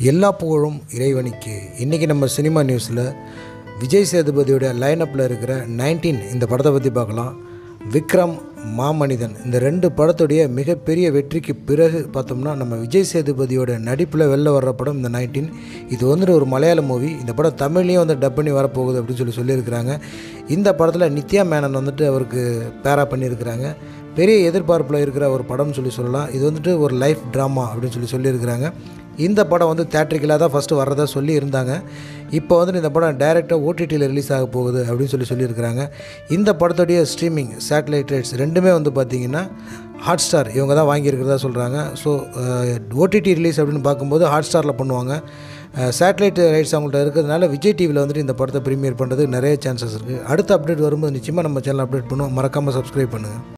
எல்லா புகழும் இறைவனுக்கு இன்றைக்கி நம்ம சினிமா நியூஸில் விஜய் சேதுபதியோட லைனப்பில் இருக்கிற நைன்டீன் இந்த படத்தை பற்றி பார்க்கலாம் விக்ரம் மாமனிதன் இந்த ரெண்டு படத்துடைய மிகப்பெரிய வெற்றிக்கு பிறகு பார்த்தோம்னா நம்ம விஜய் சேதுபதியோட நடிப்பில் வெளில வர்ற படம் இந்த நைன்டீன் இது வந்துட்டு ஒரு மலையாள மூவி இந்த படம் தமிழ்லேயும் வந்து டப் பண்ணி வரப்போகுது அப்படின்னு சொல்லி சொல்லியிருக்கிறாங்க இந்த படத்தில் நித்யா மேனன் வந்துட்டு அவருக்கு பேரா பண்ணியிருக்கிறாங்க பெரிய எதிர்பார்ப்பில் இருக்கிற ஒரு படம்னு சொல்லி சொல்லலாம் இது வந்துட்டு ஒரு லைஃப் ட்ராமா அப்படின்னு சொல்லி சொல்லியிருக்கிறாங்க இந்த படம் வந்து தேட்ரிக்கலாக தான் ஃபஸ்ட்டு வர்றதா சொல்லி இருந்தாங்க இப்போ வந்து இந்த படம் டைரெக்டாக ஓடிடியில் ரிலீஸ் ஆக போகுது அப்படின்னு சொல்லி சொல்லியிருக்கிறாங்க இந்த படத்துடைய ஸ்ட்ரீமிங் சேட்டலைட் ரைட்ஸ் ரெண்டுமே வந்து பார்த்திங்கன்னா ஹாட் ஸ்டார் இவங்க தான் வாங்கியிருக்கிறதா சொல்கிறாங்க ஸோ ஓடிடி ரிலீஸ் அப்படின்னு பார்க்கும்போது ஹாட் ஸ்டாரில் பண்ணுவாங்க சேட்டலைட் ரைட்ஸ் அவங்கள்ட்ட இருக்கிறதுனால விஜய் டிவியில் வந்துட்டு இந்த படத்தை ப்ரீமியர் பண்ணுறதுக்கு நிறைய சான்சஸ் இருக்குது அடுத்த அப்டேட் வரும்போது நிச்சயமாக நம்ம சேனல் அப்டேட் பண்ணுவோம் மறக்காமல் சப்ஸ்கிரைப் பண்ணுங்கள்